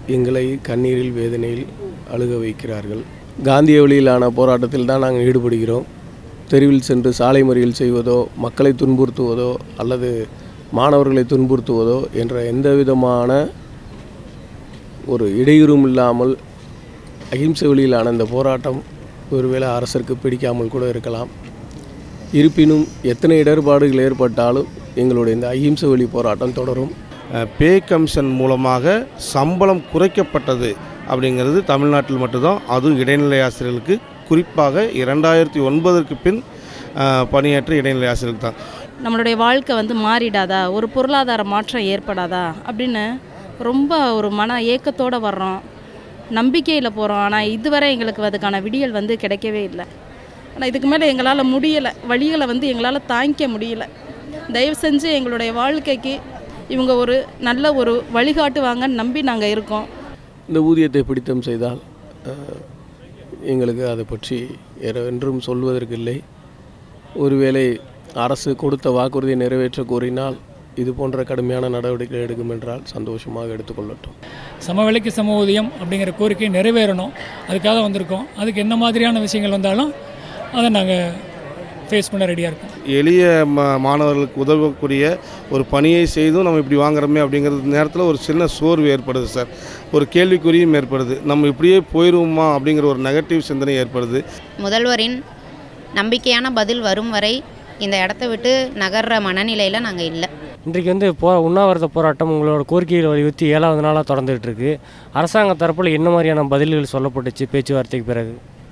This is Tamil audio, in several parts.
எங்களை கண்ணீரில் வேதனையில் அழுக வைக்கிறார்கள் காந்திய வழியிலான போராட்டத்தில் தான் நாங்கள் ஈடுபடுகிறோம் தெருவில் சென்று சாலை மறியல் செய்வதோ மக்களை துன்புறுத்துவதோ அல்லது மாணவர்களை துன்புறுத்துவதோ என்ற எந்த விதமான ஒரு இடையூறும் இல்லாமல் அகிம்சை வழியிலான இந்த போராட்டம் ஒருவேளை அரசிற்கு பிடிக்காமல் கூட இருக்கலாம் இருப்பினும் எத்தனை இடர்பாடுகள் ஏற்பட்டாலும் எங்களுடைய இந்த அகிம்சை வழி போராட்டம் தொடரும் பே கமிஷன் மூலமாக சம்பளம் குறைக்கப்பட்டது அப்படிங்கிறது தமிழ்நாட்டில் மட்டும்தான் அதுவும் இடைநிலை ஆசிரியர்களுக்கு குறிப்பாக இரண்டாயிரத்தி ஒன்பதற்கு பின் அஹ், பணியாற்ற இடைநிலை ஆசிரியர்கள் தான் நம்மளுடைய வாழ்க்கை வந்து மாறிடாதா ஒரு பொருளாதார மாற்றம் ஏற்படாதா அப்படின்னு ரொம்ப ஒரு மன ஏக்கத்தோடு வர்றோம் நம்பிக்கையில் போகிறோம் ஆனால் இதுவரை எங்களுக்கு அதுக்கான விடியல் வந்து கிடைக்கவே இல்லை ஆனால் இதுக்கு மேலே எங்களால் முடியலை வழிகளை வந்து எங்களால் தாங்கிக்க முடியல தயவு செஞ்சு எங்களுடைய வாழ்க்கைக்கு இவங்க ஒரு நல்ல ஒரு வழிகாட்டுவாங்கன்னு நம்பி நாங்கள் இருக்கோம் இந்த ஊதியத்தை பிடித்தம் செய்தால் அஹ், எங்களுக்கு அதை பற்றி என்றும் சொல்வதற்கு இல்லை ஒருவேளை அரசு கொடுத்த வாக்குறுதியை நிறைவேற்ற கோரினால் இது போன்ற கடுமையான நடவடிக்கை எடுக்கும் என்றால் சந்தோஷமாக எடுத்துக்கொள்ளட்டும் சமவெளிக்கு சம ஊதியம் அப்படிங்கிற கோரிக்கை நிறைவேறணும் அதுக்காக வந்திருக்கோம் அதுக்கு என்ன மாதிரியான விஷயங்கள் வந்தாலும் அதை நாங்கள் ஃபேஸ் பண்ண ரெடியாக இருக்கோம் எளிய ம மாணவர்களுக்கு உதவக்கூடிய ஒரு பணியை செய்தும் நம்ம இப்படி வாங்குறோமே அப்படிங்கிறது நேரத்தில் ஒரு சின்ன சோர்வு ஏற்படுது சார் ஒரு கேள்விக்குறியும் ஏற்படுது நம்ம இப்படியே போயிடுவோமா அப்படிங்கிற ஒரு நெகட்டிவ் சிந்தனை ஏற்படுது முதல்வரின் நம்பிக்கையான பதில் வரும் வரை இந்த இடத்த விட்டு நகர்ற மனநிலையில் நாங்கள் இல்லை இன்றைக்கு வந்து போ உண்ணாவிரத போராட்டம் உங்களோட கோரிக்கைகளை வலியுறுத்தி ஏழாவது நாளாக தொடர்ந்துகிட்டு இருக்கு அரசாங்க தரப்பில் என்ன மாதிரியான பதில்கள் சொல்லப்பட்டுச்சு பேச்சுவார்த்தைக்கு பிறகு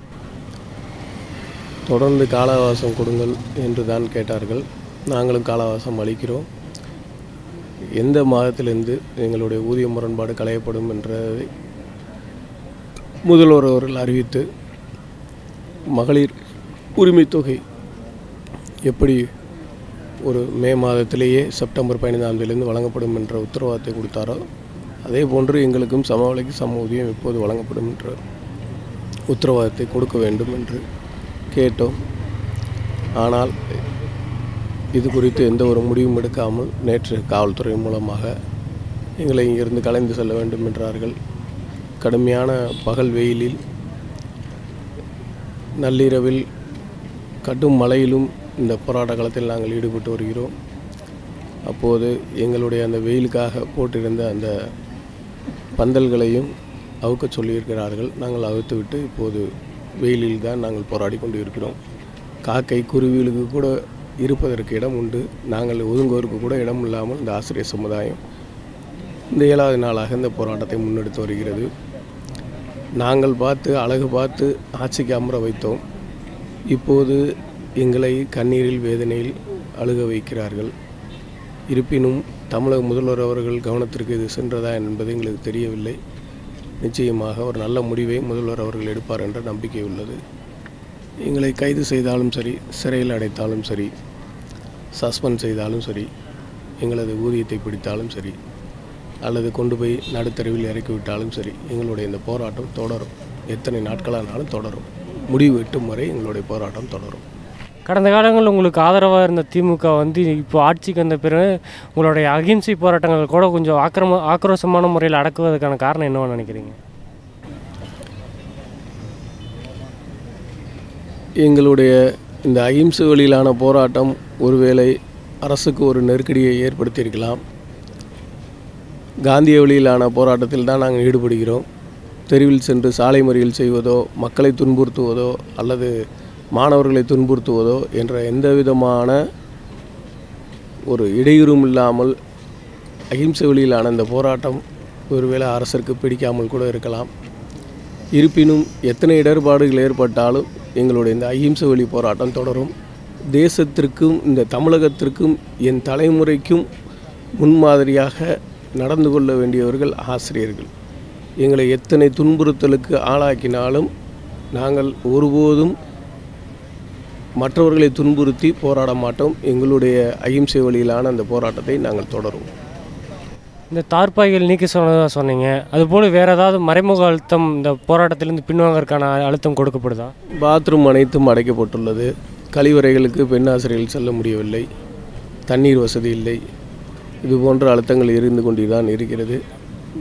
தொடர்ந்து கால அவகாசம் கொடுங்கள் என்று தான் கேட்டார்கள் நாங்களும் கால அவகாசம் அளிக்கிறோம் எந்த மாதத்திலிருந்து எங்களுடைய ஊதிய முரண்பாடு களையப்படும் என்றதை முதல்வர் அவர்கள் அறிவித்து மகளிர் உரிமைத் தொகை எப்படி ஒரு மே மாதத்திலேயே செப்டம்பர் பதினைந்தாம் தேதியிலிருந்து வழங்கப்படும் என்ற உத்தரவாதத்தை கொடுத்தாரோ அதே போன்று எங்களுக்கும் சமவெளிக்கு சம ஊதியம் எப்போது வழங்கப்படும் என்ற உத்தரவாதத்தை கொடுக்க வேண்டும் என்று கேட்டோம் ஆனால் இது குறித்து எந்த ஒரு முடிவும் எடுக்காமல் நேற்று காவல்துறை மூலமாக எங்களை இங்கிருந்து கலைந்து செல்ல வேண்டும் என்றார்கள் கடுமையான பகல் வெயிலில் நள்ளிரவில் கடும் மழையிலும் இந்த போராட்ட காலத்தில் நாங்கள் ஈடுபட்டு வருகிறோம் அப்போது எங்களுடைய அந்த வெயிலுக்காக போட்டிருந்த அந்த பந்தல்களையும் அவுக்கச் சொல்லியிருக்கிறார்கள் நாங்கள் அவுத்துவிட்டு இப்போது வெயிலில் தான் நாங்கள் போராடி கொண்டு இருக்கிறோம் காக்கை குருவிகளுக்கு கூட இருப்பதற்கு இடம் உண்டு நாங்கள் ஒதுங்குவதற்கு கூட இடம் இல்லாமல் இந்த ஆசிரியர் சமுதாயம் இந்த ஏழாவது நாளாக இந்த போராட்டத்தை முன்னெடுத்து வருகிறது நாங்கள் பார்த்து அழகு பார்த்து ஆட்சிக்கு அமர வைத்தோம் இப்போது எங்களை கண்ணீரில் வேதனையில் அழுக வைக்கிறார்கள் இருப்பினும் தமிழக முதல்வர் அவர்கள் கவனத்திற்கு இது சென்றதா என்பது எங்களுக்கு தெரியவில்லை நிச்சயமாக ஒரு நல்ல முடிவை முதல்வர் அவர்கள் எடுப்பார் என்ற நம்பிக்கை உள்ளது எங்களை கைது செய்தாலும் சரி சிறையில் அடைத்தாலும் சரி சஸ்பெண்ட் செய்தாலும் சரி எங்களது ஊதியத்தை பிடித்தாலும் சரி அல்லது கொண்டு போய் நடுத்தருவில் இறக்கிவிட்டாலும் சரி எங்களுடைய இந்த போராட்டம் தொடரும் எத்தனை நாட்களானாலும் தொடரும் முடிவு எட்டும் வரை எங்களுடைய போராட்டம் தொடரும் கடந்த காலங்களில் உங்களுக்கு ஆதரவாக இருந்த திமுக வந்து இப்போ ஆட்சிக்கு வந்த பிறகு உங்களுடைய அகிம்சை போராட்டங்கள் கூட கொஞ்சம் ஆக்கிரம ஆக்ரோஷமான முறையில் அடக்குவதற்கான காரணம் என்னவா நினைக்கிறீங்க எங்களுடைய இந்த அகிம்சை வழியிலான போராட்டம் ஒருவேளை அரசுக்கு ஒரு நெருக்கடியை ஏற்படுத்தியிருக்கலாம் காந்திய வழியிலான போராட்டத்தில் தான் நாங்கள் ஈடுபடுகிறோம் தெருவில் சென்று சாலை மறியல் செய்வதோ மக்களை துன்புறுத்துவதோ அல்லது மாணவர்களை துன்புறுத்துவதோ என்ற எந்த விதமான ஒரு இடையூறும் இல்லாமல் அகிம்சை வழியிலான இந்த போராட்டம் ஒருவேளை அரசிற்கு பிடிக்காமல் கூட இருக்கலாம் இருப்பினும் எத்தனை இடர்பாடுகள் ஏற்பட்டாலும் எங்களுடைய இந்த அகிம்சை வழி போராட்டம் தொடரும் தேசத்திற்கும் இந்த தமிழகத்திற்கும் என் தலைமுறைக்கும் முன்மாதிரியாக நடந்து கொள்ள வேண்டியவர்கள் ஆசிரியர்கள் எங்களை எத்தனை துன்புறுத்தலுக்கு ஆளாக்கினாலும் நாங்கள் ஒருபோதும் மற்றவர்களை துன்புறுத்தி போராட மாட்டோம் எங்களுடைய அகிம்சை வழியிலான அந்த போராட்டத்தை நாங்கள் தொடருவோம் இந்த தார்பாய்கள் நீக்கி சொன்னதாக சொன்னீங்க அதுபோல் வேறு ஏதாவது மறைமுக அழுத்தம் இந்த போராட்டத்திலேருந்து பின்வாங்கறதுக்கான அழுத்தம் கொடுக்கப்படுதா பாத்ரூம் அனைத்தும் அடைக்கப்பட்டுள்ளது கழிவறைகளுக்கு பெண் ஆசிரியர்கள் செல்ல முடியவில்லை தண்ணீர் வசதி இல்லை இது போன்ற அழுத்தங்கள் இருந்து கொண்டு தான் இருக்கிறது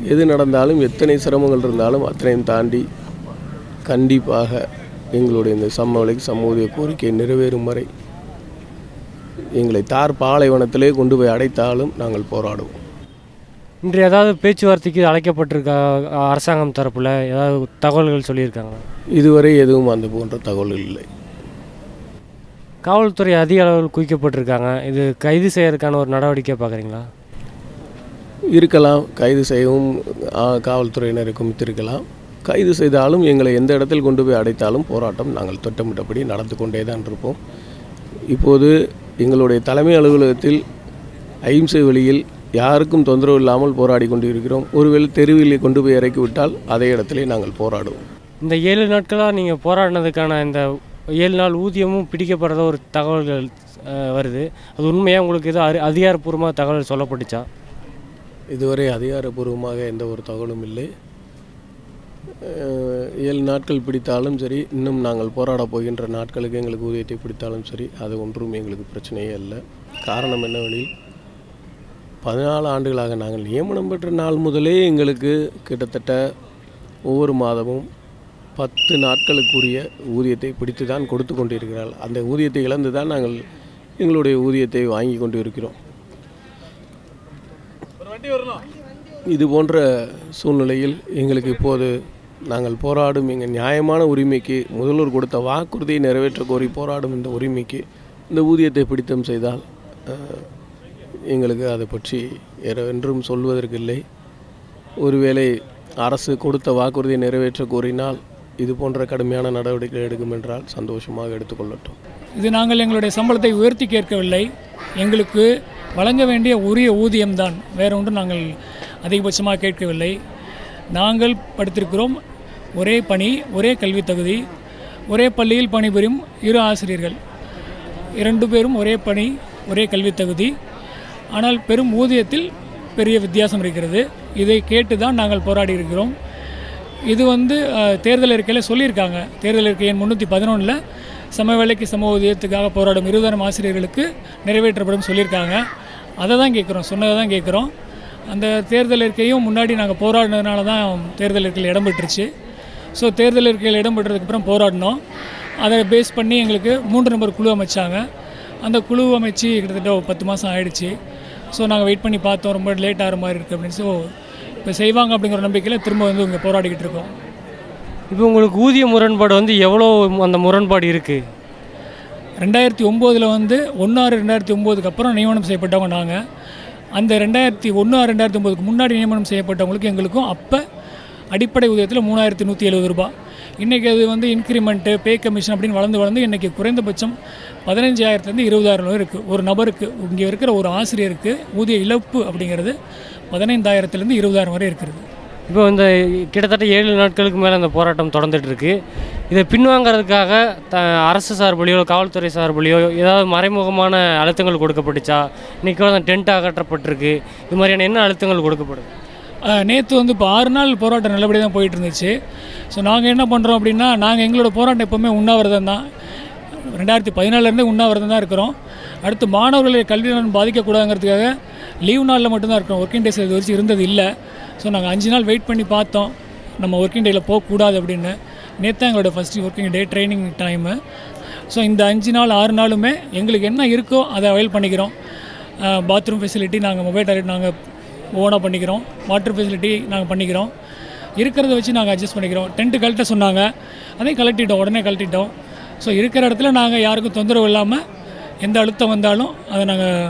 எது நடந்தாலும் எத்தனை சிரமங்கள் இருந்தாலும் அத்தனையும் தாண்டி கண்டிப்பாக எங்களுடைய இந்த சமவெளிக்கு சமூக கோரிக்கை நிறைவேறும் வரை எங்களை தார் பாலைவனத்திலே கொண்டு போய் அடைத்தாலும் நாங்கள் போராடுவோம் இன்று ஏதாவது பேச்சுவார்த்தைக்கு அழைக்கப்பட்டிருக்கா அரசாங்கம் தரப்பில் ஏதாவது தகவல்கள் சொல்லியிருக்காங்க இதுவரை எதுவும் அந்த போன்ற தகவல்கள் இல்லை காவல்துறை அதிக அளவில் குவிக்கப்பட்டிருக்காங்க இது கைது செய்யறதுக்கான ஒரு நடவடிக்கை பார்க்குறீங்களா இருக்கலாம் கைது செய்யவும் ஆ, காவல்துறையினரை குமித்திருக்கலாம் கைது செய்தாலும் எங்களை எந்த இடத்தில் கொண்டு போய் அடைத்தாலும் போராட்டம் நாங்கள் திட்டமிட்டபடி நடந்து கொண்டே தான் இருப்போம் இப்போது எங்களுடைய தலைமை அலுவலகத்தில் அகிம்சை வழியில் யாருக்கும் தொந்தரவு இல்லாமல் போராடி கொண்டு இருக்கிறோம் ஒருவேளை தெருவில் கொண்டு போய் இறக்கி விட்டால் அதே இடத்திலே நாங்கள் போராடுவோம் இந்த ஏழு நாட்களாக நீங்கள் போராடினதுக்கான இந்த ஏழு நாள் ஊதியமும் பிடிக்கப்படுறத ஒரு தகவல்கள் அஹ், வருது அது உண்மையாக உங்களுக்கு எதுவும் அரி அதிகாரப்பூர்வமாக தகவல் சொல்லப்பட்டுச்சா இதுவரை அதிகாரப்பூர்வமாக எந்த ஒரு தகவலும் இல்லை அஹ், ஏழு நாட்கள் பிடித்தாலும் சரி இன்னும் நாங்கள் போராடப் போகின்ற நாட்களுக்கு எங்களுக்கு ஊதியத்தை பிடித்தாலும் சரி அது ஒன்றும் எங்களுக்கு பிரச்சனையே அல்ல காரணம் என்னவெனில் பதினாலு ஆண்டுகளாக நாங்கள் நியமனம் பெற்ற நாள் முதலே எங்களுக்கு கிட்டத்தட்ட ஒவ்வொரு மாதமும் பத்து நாட்களுக்குரிய ஊதியத்தை பிடித்து தான் கொடுத்து கொண்டிருக்கிறார்கள் அந்த ஊதியத்தை இழந்து தான் நாங்கள் எங்களுடைய ஊதியத்தை வாங்கி கொண்டு இருக்கிறோம் இது போன்ற சூழ்நிலையில் எங்களுக்கு இப்போது நாங்கள் போராடும் எங்கள் நியாயமான உரிமைக்கு முதல்வர் கொடுத்த வாக்குறுதியை நிறைவேற்ற கோரி போராடும் இந்த உரிமைக்கு இந்த ஊதியத்தை பிடித்தம் செய்தால் அஹ், எங்களுக்கு அதை பற்றி வேறு என்றும் சொல்வதற்கு இல்லை ஒருவேளை அரசு கொடுத்த வாக்குறுதியை நிறைவேற்ற கோரினால் இது போன்ற கடுமையான நடவடிக்கை எடுக்கும் என்றால் சந்தோஷமாக எடுத்துக்கொள்ளட்டும் இது நாங்கள் எங்களுடைய சம்பளத்தை உயர்த்தி கேட்கவில்லை எங்களுக்கு வழங்க வேண்டிய உரிய ஊதியம்தான் வேற ஒன்றும் நாங்கள் அதிகபட்சமாக கேட்கவில்லை நாங்கள் படித்திருக்கிறோம் ஒரே பணி ஒரே கல்வித் தகுதி ஒரே பள்ளியில் பணிபுரியும் இரு ஆசிரியர்கள் இரண்டு பேரும் ஒரே பணி ஒரே கல்வித் தகுதி ஆனால் பெரும் ஊதியத்தில் பெரிய வித்தியாசம் இருக்கிறது இதை கேட்டு தான் நாங்கள் போராடி இருக்கிறோம் இது வந்து அஹ், தேர்தல் அறிக்கையில் சொல்லியிருக்காங்க தேர்தல் அறிக்கை எண் முந்நூற்றி பதினொன்றில் சம வேலைக்கு சம ஊதியத்துக்காக போராடும் இருபதாயிரம் ஆசிரியர்களுக்கு நிறைவேற்றப்படும் சொல்லியிருக்காங்க அதை தான் கேட்குறோம் சொன்னதை தான் கேட்குறோம் அந்த தேர்தல் அறிக்கையும் முன்னாடி நாங்கள் போராடினதுனால தான் தேர்தல் அறிக்கையில் இடம் பெற்றுச்சு ஸோ தேர்தல் அறிக்கையில் இடம் பெற்றதுக்கு அப்புறம் போராடினோம் அதை பேஸ் பண்ணி எங்களுக்கு மூன்று நம்பர் குழு அமைச்சாங்க அந்த குழு அமைச்சு கிட்டத்தட்ட ஒரு பத்து மாதம் ஆயிடுச்சு ஸோ நாங்கள் வெயிட் பண்ணி பார்த்தோம் ரொம்ப லேட் ஆகிற மாதிரி இருக்குது அப்படின்னு ஸோ இப்போ செய்வாங்க அப்படிங்கிற நம்பிக்கையில் திரும்ப வந்து இங்கே போராடிக்கிட்டு இருக்கோம் இப்போ உங்களுக்கு ஊதிய முரண்பாடு வந்து எவ்வளோ அந்த முரண்பாடு இருக்குது ரெண்டாயிரத்தி ஒம்போதில் வந்து ஒன்று ஆறு ரெண்டாயிரத்தி ஒம்போதுக்கு அப்புறம் நியமனம் செய்யப்பட்டவங்க நாங்கள் அந்த ரெண்டாயிரத்தி ஒன்று ஆறு ரெண்டாயிரத்தி ஒம்போதுக்கு முன்னாடி நியமனம் செய்யப்பட்டவங்களுக்கு எங்களுக்கும் அப்போ அடிப்படை ஊதியத்தில் மூணாயிரத்தி நூற்றி எழுபது ரூபாய் இன்றைக்கி அது வந்து இன்க்ரிமெண்ட்டு பே கமிஷன் அப்படின்னு வளர்ந்து வளர்ந்து இன்றைக்கி குறைந்தபட்சம் பதினஞ்சாயிரத்துலேருந்து இருபதாயிரம் ரூபாய் இருக்குது ஒரு நபருக்கு இங்கே இருக்கிற ஒரு ஆசிரியருக்கு ஊதிய இழப்பு அப்படிங்கிறது பதினைந்தாயிரத்துலேருந்து இருபதாயிரம் வரை இருக்கிறது இப்போ இந்த கிட்டத்தட்ட ஏழு நாட்களுக்கு மேலே அந்த போராட்டம் தொடர்ந்துட்டு இருக்கு இதை பின்வாங்கிறதுக்காக த அரசு சார்பிலையோ காவல்துறை சார்பிலையோ ஏதாவது மறைமுகமான அழுத்தங்கள் கொடுக்கப்பட்டுச்சா இன்றைக்கி வந்து டென்ட் அகற்றப்பட்டிருக்கு இது மாதிரியான என்ன அழுத்தங்கள் கொடுக்கப்படுது நேற்று வந்து இப்போ ஆறு நாள் போராட்டம் நல்லபடியாக தான் போயிட்டு இருந்துச்சு ஸோ நாங்கள் என்ன பண்ணுறோம் அப்படின்னா நாங்கள் எங்களோட போராட்டம் எப்போவுமே உண்ணாவிரதம் தான் ரெண்டாயிரத்தி பதினாலேருந்தே உண்ணாவிரதம் தான் இருக்கிறோம் அடுத்து மாணவர்களுடைய கல்வி நலன் பாதிக்கக்கூடாதுங்கிறதுக்காக லீவ் நாளில் மட்டும்தான் இருக்கிறோம் ஒர்க்கிங் டேஸ் இது வரைக்கும் இருந்தது இல்லை ஸோ நாங்கள் அஞ்சு நாள் வெயிட் பண்ணி பார்த்தோம் நம்ம ஒர்க்கிங் டேயில் போகக்கூடாது அப்படின்னு நேற்று தான் எங்களோட first working day training time so இந்த அஞ்சு நாள் ஆறு நாளுமே எங்களுக்கு என்ன இருக்கோ அதை அவைல் பண்ணிக்கிறோம் பாத்ரூம் ஃபெசிலிட்டி நாங்கள் மொபைல் டாய்லெட் நாங்கள் ஓனாக பண்ணிக்கிறோம் வாட்டர் ஃபெசிலிட்டி நாங்கள் பண்ணிக்கிறோம் இருக்கிறத வச்சு நாங்கள் அட்ஜஸ்ட் பண்ணிக்கிறோம் டென்ட்டு கழட்ட சொன்னாங்க அதையும் கழட்டிட்டோம் உடனே கழட்டிட்டோம் ஸோ இருக்கிற இடத்துல நாங்கள் யாருக்கும் தொந்தரவு இல்லாமல் எந்த அழுத்தம் வந்தாலும் அதை நாங்கள்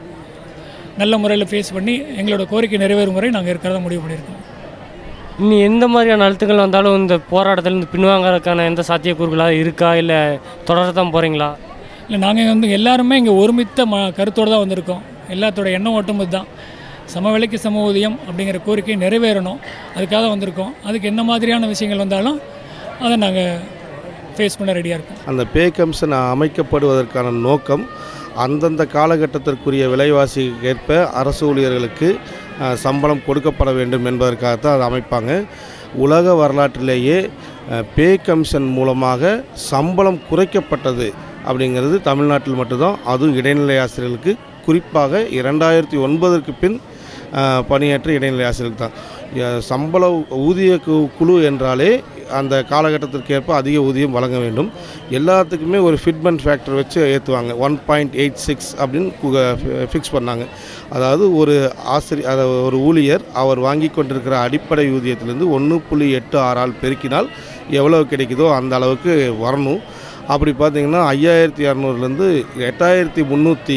நல்ல முறையில் ஃபேஸ் பண்ணி எங்களோட கோரிக்கை நிறைவேறும் வரை நாங்கள் இருக்கிறத முடிவு பண்ணியிருக்கோம் இனி எந்த மாதிரியான அழுத்தங்கள் வந்தாலும் இந்த போராட்டத்திலேருந்து பின்வாங்கறதுக்கான எந்த சாத்தியக்கூறுகளாக இருக்கா இல்லை தொடரத்தான் போகிறீங்களா இல்லை நாங்கள் வந்து எல்லாருமே இங்கே ஒருமித்த ம கருத்தோடு தான் வந்திருக்கோம் எல்லாத்தோட எண்ணம் ஓட்டும் தான் சம விலைக்கு சம ஊதியம் அப்படிங்கிற கோரிக்கை நிறைவேறணும் அதுக்காக தான் வந்திருக்கோம் அதுக்கு என்ன மாதிரியான விஷயங்கள் வந்தாலும் அதை நாங்கள் ஃபேஸ் பண்ண ரெடியாக இருக்கோம் அந்த பே கமிஷன் அமைக்கப்படுவதற்கான நோக்கம் அந்தந்த காலகட்டத்திற்குரிய விலைவாசிக்கு ஏற்ப அரசு ஊழியர்களுக்கு அஹ், சம்பளம் கொடுக்கப்பட வேண்டும் என்பதற்காகத்தான் அதை அமைப்பாங்க உலக வரலாற்றிலேயே அஹ், பே கமிஷன் மூலமாக சம்பளம் குறைக்கப்பட்டது அப்படிங்கிறது தமிழ்நாட்டில் மட்டும்தான் அதுவும் இடைநிலை ஆசிரியர்களுக்கு குறிப்பாக இரண்டாயிரத்தி ஒன்பதற்கு பின் அஹ், பணியாற்ற இடைநிலை ஆசிரியர்கள் தான் எ- சம்பள ஊதிய கு- குழு என்றாலே அந்த காலகட்டத்திற்கேற்ப அதிக ஊதியம் வழங்க வேண்டும் எல்லாத்துக்குமே ஒரு ஃபிட்மெண்ட் ஃபேக்டர் வச்சு ஏற்றுவாங்க ஒன் பாயிண்ட் எயிட் சிக்ஸ் அப்படின்னு ஃபிக்ஸ் பண்ணாங்க அதாவது ஒரு ஆசிரியர் அதாவது ஒரு ஊழியர் அவர் வாங்கி கொண்டிருக்கிற அடிப்படை ஊதியத்திலேருந்து ஒன்று புள்ளி எட்டு ஆறால் பெருக்கினால் எவ்வளவு கிடைக்குதோ அந்த அளவுக்கு வரணும் அப்படி பார்த்தீங்கன்னா ஐயாயிரத்தி இரநூறுலேருந்து எட்டாயிரத்தி முந்நூற்றி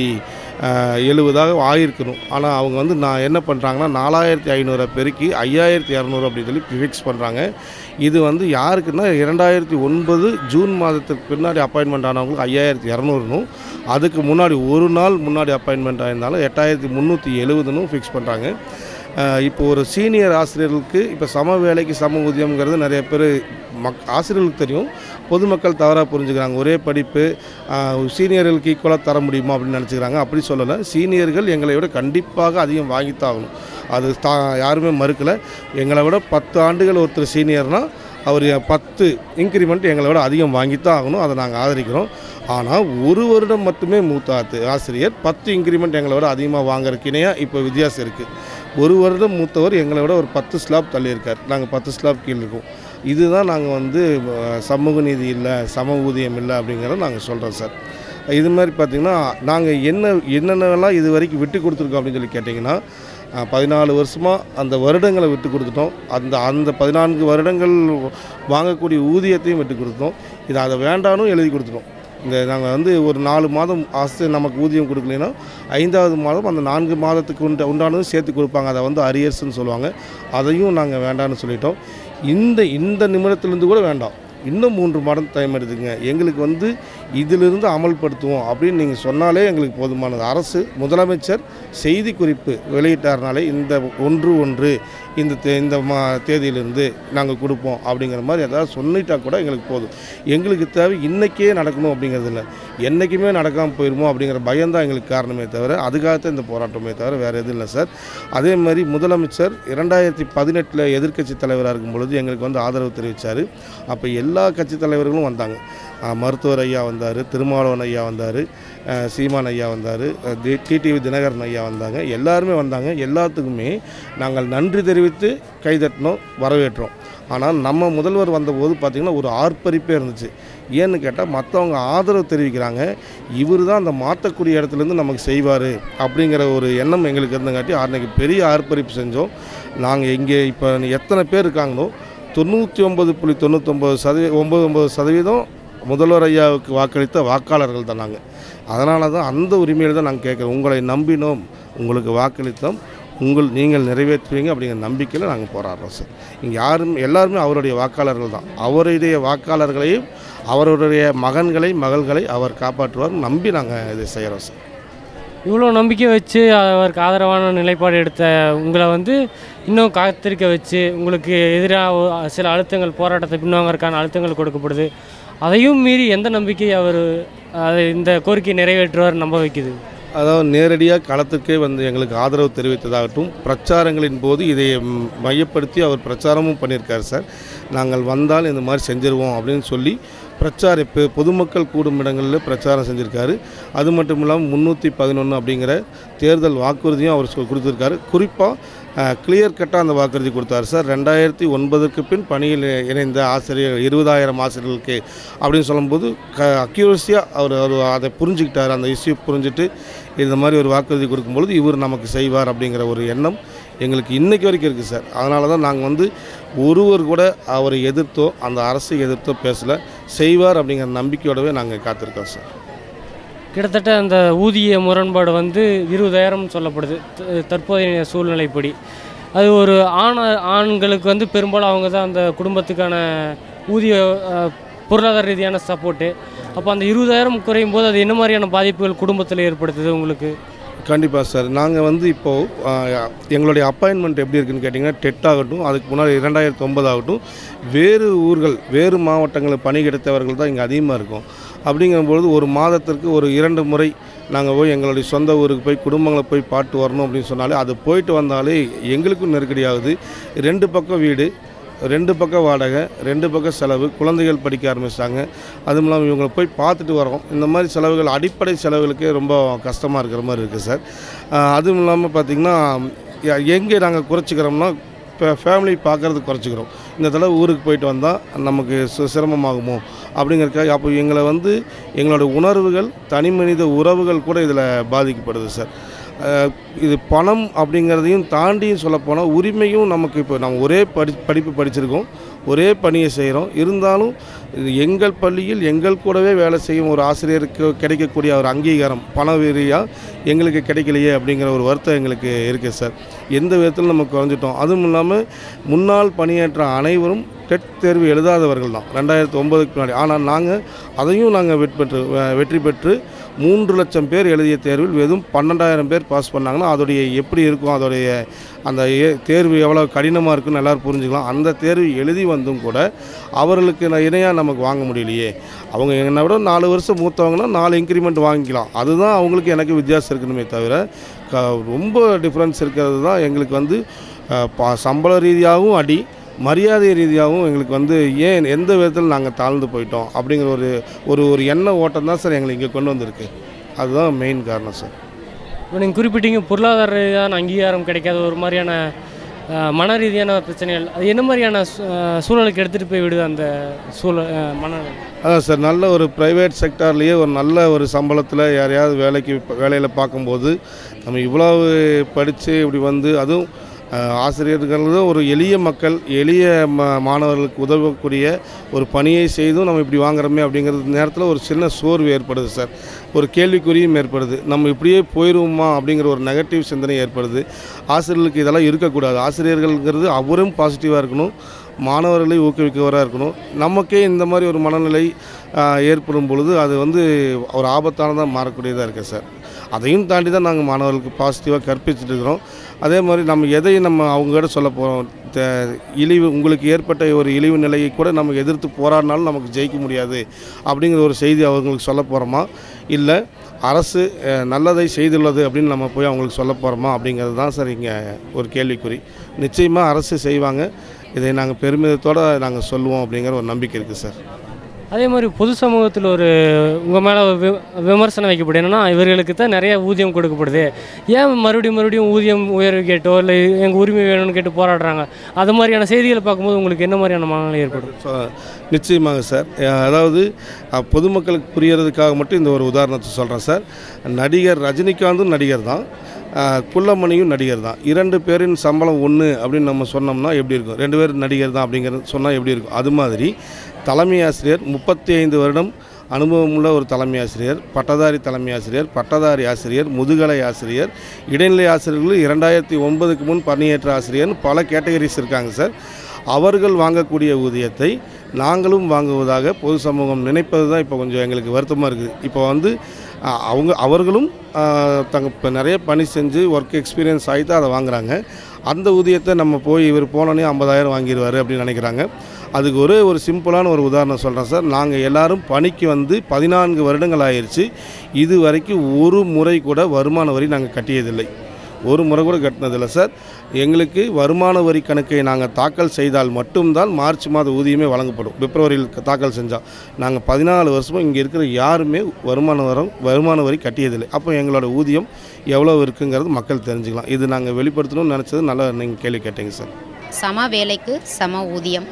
எழுபதாக ஆயிருக்கணும் ஆனால் அவங்க வந்து நான் என்ன பண்ணுறாங்கன்னா நாலாயிரத்தி ஐநூறை பெருக்கி ஐயாயிரத்தி இரநூறு அப்படின்னு சொல்லி ஃபிக்ஸ் பண்ணுறாங்க இது வந்து யாருக்குன்னா இரண்டாயிரத்தி ஒன்பது ஜூன் மாதத்துக்கு பின்னாடி அப்பாயின்மெண்ட் ஆனவங்களுக்கு ஐயாயிரத்தி இரநூறுனும் அதுக்கு முன்னாடி ஒரு நாள் முன்னாடி அப்பாயின்மெண்ட் ஆயிருந்தாலும் எட்டாயிரத்தி முந்நூற்றி எழுபதுன்னு ஃபிக்ஸ் பண்ணுறாங்க இப்போ ஒரு சீனியர் ஆசிரியர்களுக்கு இப்போ சம வேலைக்கு சம ஊதியம்ங்கிறது நிறைய பேர் மக் ஆசிரியர்களுக்கு தெரியும் பொதுமக்கள் தவறாக புரிஞ்சுக்கிறாங்க ஒரே படிப்பு ஆஹ், சீனியர்களுக்கு ஈக்குவலாக தர முடியுமா அப்படின்னு நினச்சிக்கிறாங்க அப்படி சொல்லலை சீனியர்கள் எங்களை விட கண்டிப்பாக அதிகம் வாங்கித்தான் ஆகணும் அது தா யாருமே மறுக்கலை எங்களை விட பத்து ஆண்டுகள் ஒருத்தர் சீனியர்னால் அவர் பத்து இன்க்ரிமெண்ட் எங்களை விட அதிகம் வாங்கித்தான் ஆகணும் அதை நாங்கள் ஆதரிக்கிறோம் ஆனால் ஒரு வருடம் மட்டுமே மூத்த ஆத்து- ஆசிரியர் பத்து இன்க்ரிமெண்ட் எங்களை விட அதிகமாக வாங்குறதுக்கு இணையாக இப்போ வித்தியாசம் இருக்குது ஒரு வருடம் மூத்தவர் எங்களை விட ஒரு பத்து ஸ்லாப் தள்ளி இருக்கார் நாங்கள் பத்து ஸ்லாப் கீழே இருக்கோம் இதுதான் நாங்கள் வந்து அஹ், சமூக நீதி இல்லை சம ஊதியம் இல்லை அப்படிங்கிறத நாங்கள் சொல்கிறோம் சார் இது மாதிரி பார்த்திங்கன்னா நாங்கள் என்ன என்னென்னலாம் இது வரைக்கும் விட்டு கொடுத்துருக்கோம் அப்படின்னு சொல்லி கேட்டிங்கன்னா அஹ், பதினாலு வருஷமாக அந்த வருடங்களை விட்டு கொடுத்துட்டோம் அந்த அந்த பதினான்கு வருடங்கள் வாங்கக்கூடிய ஊதியத்தையும் விட்டு கொடுத்தோம் இது அதை வேண்டானும் எழுதி கொடுத்துட்டோம் இந்த நாங்கள் வந்து ஒரு நாலு மாதம் ஆசை நமக்கு ஊதியம் கொடுக்கலைன்னா ஐந்தாவது மாதம் அந்த நான்கு மாதத்துக்கு உண்ட உண்டானதும் சேர்த்து கொடுப்பாங்க அதை வந்து அரியர்ஸ்னு சொல்லுவாங்க அதையும் நாங்கள் வேண்டாம்னு சொல்லிட்டோம் இந்த இந்த நிமிடத்துலேருந்து கூட வேண்டாம் இன்னும் மூன்று மாதம் டைம் எடுத்துங்க எங்களுக்கு வந்து இதிலிருந்து அமல்படுத்துவோம் அப்படின்னு நீங்கள் சொன்னாலே எங்களுக்கு போதுமானது அரசு முதலமைச்சர் செய்தி குறிப்பு வெளியிட்டார்னாலே இந்த ஒன்று ஒன்று இந்த தே இந்த மா தேதியிலிருந்து நாங்கள் கொடுப்போம் அப்படிங்கிற மாதிரி ஏதாவது சொல்லிட்டா கூட எங்களுக்கு போதும் எங்களுக்கு தேவை இன்றைக்கே நடக்கணும் அப்படிங்கிறது இல்லை என்றைக்குமே நடக்காமல் போயிருமோ அப்படிங்கிற பயம்தான் எங்களுக்கு காரணமே தவிர அதுக்காகத்தான் இந்த போராட்டமே தவிர வேறு எதுவும் இல்லை சார் அதே மாதிரி முதலமைச்சர் இரண்டாயிரத்தி பதினெட்டில் எதிர்க்கட்சி தலைவராக இருக்கும் பொழுது எங்களுக்கு வந்து ஆதரவு தெரிவித்தார் அப்போ எல்லா கட்சி தலைவர்களும் வந்தாங்க அஹ் மருத்துவர் ஐயா வந்தார் திருமாவளவன் ஐயா வந்தார் சீமான் ஐயா வந்தார் டிடிவி தினகரன் ஐயா வந்தாங்க எல்லாருமே வந்தாங்க எல்லாத்துக்குமே நாங்கள் நன்றி தெரிவித்து கைதட்டினோம் வரவேற்றோம் ஆனால் நம்ம முதல்வர் வந்தபோது பார்த்திங்கன்னா ஒரு ஆர்ப்பரிப்பே இருந்துச்சு ஏன்னு கேட்டால் மற்றவங்க ஆதரவு தெரிவிக்கிறாங்க இவர் தான் அந்த மாற்றக்கூடிய இடத்துலேருந்து நமக்கு செய்வார் அப்படிங்கிற ஒரு எண்ணம் எங்களுக்கு இருந்தங்காட்டி அன்றைக்கி பெரிய ஆர்ப்பரிப்பு செஞ்சோம் நாங்கள் இங்கே இப்போ எத்தனை பேர் இருக்காங்களோ தொண்ணூற்றி ஒம்பது புள்ளி தொண்ணூத்தொம்பது சதவீ ஒம்பது ஒம்பது சதவீதம் முதல்வர் ஐயாவுக்கு வாக்களித்த வாக்காளர்கள் தான் நாங்கள் அதனால தான் அந்த உரிமையில் தான் நாங்கள் கேட்குறோம் உங்களை நம்பினோம் உங்களுக்கு வாக்களித்தோம் உங்கள் நீங்கள் நிறைவேற்றுவீங்க அப்படிங்கிற நம்பிக்கையில் நாங்கள் போராடுறோம் சார் இங்கே யாரும் எல்லாருமே அவருடைய வாக்காளர்கள் தான் அவருடைய வாக்காளர்களையும் அவருடைய மகன்களை மகள்களை அவர் காப்பாற்றுவார் நம்பி நாங்கள் இதை செய்கிறோம் சார் இவ்வளோ நம்பிக்கை வச்சு அவருக்கு ஆதரவான நிலைப்பாடு எடுத்த உங்களை வந்து இன்னும் காத்திருக்க வச்சு உங்களுக்கு எதிராக சில அழுத்தங்கள் போராட்டத்தை பின்வாங்கறதுக்கான அழுத்தங்கள் கொடுக்கப்படுது அதையும் மீறி எந்த நம்பிக்கை அவர் அது இந்த கோரிக்கையை நிறைவேற்றுவார் நம்ப வைக்குது அதாவது நேரடியாக களத்துக்கே வந்து எங்களுக்கு ஆதரவு தெரிவித்ததாகட்டும் பிரச்சாரங்களின் போது இதை ம், மையப்படுத்தி அவர் பிரச்சாரமும் பண்ணியிருக்காரு சார் நாங்கள் வந்தால் இந்த மாதிரி செஞ்சிருவோம் அப்படின்னு சொல்லி பிரச்சார இப்போ பொதுமக்கள் கூடும் இடங்களில் பிரச்சாரம் செஞ்சுருக்காரு அது மட்டும் இல்லாமல் முந்நூற்றி பதினொன்று அப்படிங்கிற தேர்தல் வாக்குறுதியும் அவர் சொ- கொடுத்துருக்காரு குறிப்பாக கிளியர் கட்டாக அந்த வாக்குறுதி கொடுத்தாரு சார் ரெண்டாயிரத்தி ஒன்பதுக்கு பின் பணியில் இணைந்த ஆசிரியர் இருபதாயிரம் ஆசிரியர்களுக்கு அப்படின்னு சொல்லும்போது க அக்யூரஸியாக அவர் அவர் அதை புரிஞ்சுக்கிட்டார் அந்த இஷ்யூ புரிஞ்சுட்டு இந்த மாதிரி ஒரு வாக்குறுதி கொடுக்கும்பொழுது இவர் நமக்கு செய்வார் அப்படிங்கிற ஒரு எண்ணம் எங்களுக்கு இன்னைக்கு வரைக்கும் இருக்குது சார் அதனால தான் நாங்கள் வந்து ஒருவர் கூட அவரை எதிர்த்தோ அந்த அரசை எதிர்த்தோ பேசலை செய்வார் அப்படிங்கிற நம்பிக்கையோடவே நாங்கள் காத்திருக்கோம் சார் கிட்டத்தட்ட அந்த ஊதிய முரண்பாடு வந்து இருபதாயிரம் சொல்லப்படுது த- தற்போதைய சூழ்நிலைப்படி அது ஒரு ஆண ஆண்களுக்கு வந்து பெரும்பாலும் அவங்க தான் அந்த குடும்பத்துக்கான ஊதிய அஹ், பொருளாதார ரீதியான சப்போர்ட்டு அப்போ அந்த இருபதாயிரம் குறையும் போது அது என்ன மாதிரியான பாதிப்புகள் குடும்பத்தில் ஏற்படுத்துது உங்களுக்கு கண்டிப்பாக சார் நாங்கள் வந்து இப்போது எங்களுடைய அப்பாயின்மெண்ட் எப்படி இருக்குன்னு கேட்டிங்கன்னா டெட் ஆகட்டும் அதுக்கு முன்னாடி இரண்டாயிரத்தி ஒன்பது ஆகட்டும் வேறு ஊர்கள் வேறு மாவட்டங்களில் பணி கிடைத்தவர்கள் தான் இங்கே அதிகமாக இருக்கும் அப்படிங்கும்பொழுது ஒரு மாதத்திற்கு ஒரு இரண்டு முறை நாங்கள் போய் எங்களுடைய சொந்த ஊருக்கு போய் குடும்பங்களை போய் பாட்டு வரணும் அப்படின்னு சொன்னாலே அது போயிட்டு வந்தாலே எங்களுக்கும் நெருக்கடி ஆகுது ரெண்டு பக்கம் வீடு ரெண்டு பக்கம் வாடகை ரெண்டு பக்கம் செலவு குழந்தைகள் படிக்க ஆரம்பிச்சிட்டாங்க அதுவும் இல்லாமல் இவங்களை போய் பார்த்துட்டு வரோம் இந்த மாதிரி செலவுகள் அடிப்படை செலவுகளுக்கே ரொம்ப கஷ்டமாக இருக்கிற மாதிரி இருக்குது சார் ஆஹ் அதுவும் இல்லாமல் பார்த்திங்கன்னா எங்கே நாங்கள் குறைச்சிக்கிறோம்னா இப்போ ஃபேமிலி பார்க்குறது குறைச்சிக்கிறோம் இந்த தடவை ஊருக்கு போயிட்டு வந்தால் நமக்கு சு- சிரமமாகுமோ அப்படிங்கிறதுக்காக அப்போ எங்களை வந்து எங்களோட உணர்வுகள் தனி மனித உறவுகள் கூட இதில் பாதிக்கப்படுது சார் அஹ் இது பணம் அப்படிங்கிறதையும் தாண்டியும் சொல்லப்போனால் உரிமையும் நமக்கு இப்போ நம்ம ஒரே படி படிப்பு படிச்சிருக்கோம் ஒரே பணியை செய்கிறோம் இருந்தாலும் இது எங்கள் பள்ளியில் எங்கள் கூடவே வேலை செய்யும் ஒரு ஆசிரியருக்கு கிடைக்கக்கூடிய ஒரு அங்கீகாரம் பண ரீதியாக எங்களுக்கு கிடைக்கலையே அப்படிங்கிற ஒரு வருத்தம் எங்களுக்கு இருக்குது சார் எந்த விதத்தில் நம்ம குறைஞ்சிட்டோம் அதுவும் இல்லாமல் முன்னாள் பணியாற்ற அனைவரும் டெட் தேர்வு எழுதாதவர்கள் தான் ரெண்டாயிரத்து ஒன்பதுக்கு முன்னாடி ஆனால் நாங்கள் அதையும் நாங்கள் வெற்றி பெற்று அஹ் வெற்றி பெற்று மூன்று லட்சம் பேர் எழுதிய தேர்வில் வெறும் பன்னெண்டாயிரம் பேர் பாஸ் பண்ணாங்கன்னா அதோடைய எப்படி இருக்கும் அதோடைய அந்த ஏ- தேர்வு எவ்வளோ கடினமாக இருக்குன்னு எல்லாரும் புரிஞ்சுக்கலாம் அந்த தேர்வு எழுதி வந்தும் கூட அவர்களுக்கு நான் இணையாக நமக்கு வாங்க முடியலையே அவங்க என்னை விட நாலு வருஷம் மூத்தவங்கன்னா நாலு இன்க்ரிமெண்ட் வாங்கிக்கலாம் அதுதான் அவங்களுக்கு எனக்கு வித்தியாசம் இருக்கணுமே தவிர க ரொம்ப டிஃப்ரென்ஸ் இருக்கிறது தான் எங்களுக்கு வந்து அஹ், ப- சம்பள ரீதியாகவும் அடி மரியாதை ரீதியாகவும் எங்களுக்கு வந்து ஏன் எந்த விதத்தில் நாங்கள் தாழ்ந்து போயிட்டோம் அப்படிங்கிற ஒரு ஒரு ஒரு எண்ண ஓட்டம் தான் சார் எங்களை இங்கே கொண்டு வந்திருக்கு அதுதான் மெயின் காரணம் சார் இப்போ நீங்கள் குறிப்பிட்டீங்க பொருளாதார ரீதியான அங்கீகாரம் கிடைக்காத ஒரு மாதிரியான அஹ், மன ரீதியான பிரச்சனைகள் அது என்ன மாதிரியான சூ- அஹ், சூழலுக்கு எடுத்துகிட்டு போய் விடுது அந்த சூழல் அஹ், மன அதான் சார் நல்ல ஒரு ப்ரைவேட் செக்டார்லேயே ஒரு நல்ல ஒரு சம்பளத்தில் யாரையாவது வேலைக்கு வேலையில் பார்க்கும்போது நம்ம இவ்வளவு படித்து இப்படி வந்து அதுவும் அஹ், ஆசிரியர்களும் ஒரு எளிய மக்கள் எளிய ம மாணவர்களுக்கு உதவக்கூடிய ஒரு பணியை செய்தும் நம்ம இப்படி வாங்குறோமே அப்படிங்கிறது நேரத்தில் ஒரு சின்ன சோர்வு ஏற்படுது சார் ஒரு கேள்விக்குறியும் ஏற்படுது நம்ம இப்படியே போயிடுவோமா அப்படிங்கிற ஒரு நெகட்டிவ் சிந்தனை ஏற்படுது ஆசிரியர்களுக்கு இதெல்லாம் இருக்கக்கூடாது ஆசிரியர்கள்ங்கிறது அவரும் பாசிட்டிவாக இருக்கணும் மாணவர்களை ஊக்குவிக்கவராக இருக்கணும் நமக்கே இந்த மாதிரி ஒரு மனநிலை ஆஹ், ஏற்படும் பொழுது அது வந்து ஒரு ஆபத்தானதாக மாறக்கூடியதாக இருக்குது சார் அதையும் தாண்டி தான் நாங்கள் மாணவர்களுக்கு பாசிட்டிவாக கற்பிச்சுட்டு இருக்கிறோம் அதே மாதிரி நம்ம எதை நம்ம அவங்ககிட்ட சொல்ல போகிறோம் இழிவு உங்களுக்கு ஏற்பட்ட ஒரு இழிவு நிலையை கூட நம்ம எதிர்த்து போராடினாலும் நமக்கு ஜெயிக்க முடியாது அப்படிங்கிற ஒரு செய்தி அவங்களுக்கு சொல்ல போகிறோமா இல்லை அரசு அஹ், நல்லதை செய்துள்ளது அப்படின்னு நம்ம போய் அவங்களுக்கு சொல்ல போகிறோமா அப்படிங்கிறது தான் சார் இங்கே ஒரு கேள்விக்குறி நிச்சயமாக அரசு செய்வாங்க இதை நாங்கள் பெருமிதத்தோடு நாங்கள் சொல்லுவோம் அப்படிங்கிற ஒரு நம்பிக்கை இருக்குது சார் அதே மாதிரி பொது சமூகத்தில் ஒரு உங்கள் மேலே விமர்சனம் வைக்கப்படுது என்னன்னா இவர்களுக்கு தான் நிறைய ஊதியம் கொடுக்கப்படுது ஏன் மறுபடியும் மறுபடியும் ஊதியம் உயர்வு கேட்டோ இல்லை எங்கள் உரிமை வேணும்னு கேட்டு போராடுறாங்க அது மாதிரியான செய்திகளை பார்க்கும்போது உங்களுக்கு என்ன மாதிரியான மனநிலை ஏற்படும் ஸோ நிச்சயமாக சார் அஹ் அதாவது அஹ், பொதுமக்களுக்கு புரியறதுக்காக மட்டும் இந்த ஒரு உதாரணத்தை சொல்கிறேன் சார் நடிகர் ரஜினிகாந்தும் நடிகர் தான் அஹ், குள்ளமணியும் நடிகர் தான் இரண்டு பேரின் சம்பளம் ஒன்று அப்படின்னு நம்ம சொன்னோம்னா எப்படி இருக்கும் ரெண்டு பேர் நடிகர் தான் அப்படிங்கிறது சொன்னால் எப்படி இருக்கும் அது மாதிரி தலைமை ஆசிரியர் முப்பத்தி ஐந்து வருடம் அனுபவமுள்ள ஒரு தலைமை ஆசிரியர் பட்டதாரி தலைமை ஆசிரியர் பட்டதாரி ஆசிரியர் முதுகலை ஆசிரியர் இடைநிலை ஆசிரியர்கள் இரண்டாயிரத்தி ஒன்பதுக்கு முன் பணியேற்ற ஆசிரியர்னு பல கேட்டகரிஸ் இருக்காங்க சார் அவர்கள் வாங்கக்கூடிய ஊதியத்தை நாங்களும் வாங்குவதாக பொது சமூகம் நினைப்பது தான் இப்போ கொஞ்சம் எங்களுக்கு வருத்தமாக இருக்குது இப்போ வந்து அஹ், அவங்க அவர்களும் அஹ், தங்க இப்போ நிறைய பணி செஞ்சு ஒர்க் எக்ஸ்பீரியன்ஸ் ஆகி தான் அதை வாங்குறாங்க அந்த ஊதியத்தை நம்ம போய் இவர் போனோன்னே ஐம்பதாயிரம் வாங்கிடுவார் அப்படின்னு நினைக்கிறாங்க அதுக்கு ஒரே ஒரு சிம்பிளான ஒரு உதாரணம் சொல்கிறேன் சார் நாங்கள் எல்லாரும் பணிக்கு வந்து பதினான்கு வருடங்கள் ஆயிடுச்சு இது வரைக்கும் ஒரு முறை கூட வருமான வரி நாங்கள் கட்டியதில்லை ஒரு முறை கூட கட்டினதில்லை சார் எங்களுக்கு வருமான வரி கணக்கை நாங்கள் தாக்கல் செய்தால் மட்டும்தான் மார்ச் மாத ஊதியமே வழங்கப்படும் பிப்ரவரியில் க- தாக்கல் செஞ்சால் நாங்கள் பதினாலு வருஷமும் இங்கே இருக்கிற யாருமே வருமான வரம் வருமான வரி கட்டியதில்லை அப்போ எங்களோட ஊதியம் எவ்வளோ இருக்குங்கிறது மக்கள் தெரிஞ்சுக்கலாம் இது நாங்கள் வெளிப்படுத்தணும்னு நினச்சது நல்லா நீங்கள் கேள்வி கேட்டீங்க சார் சம வேலைக்கு சம ஊதியம்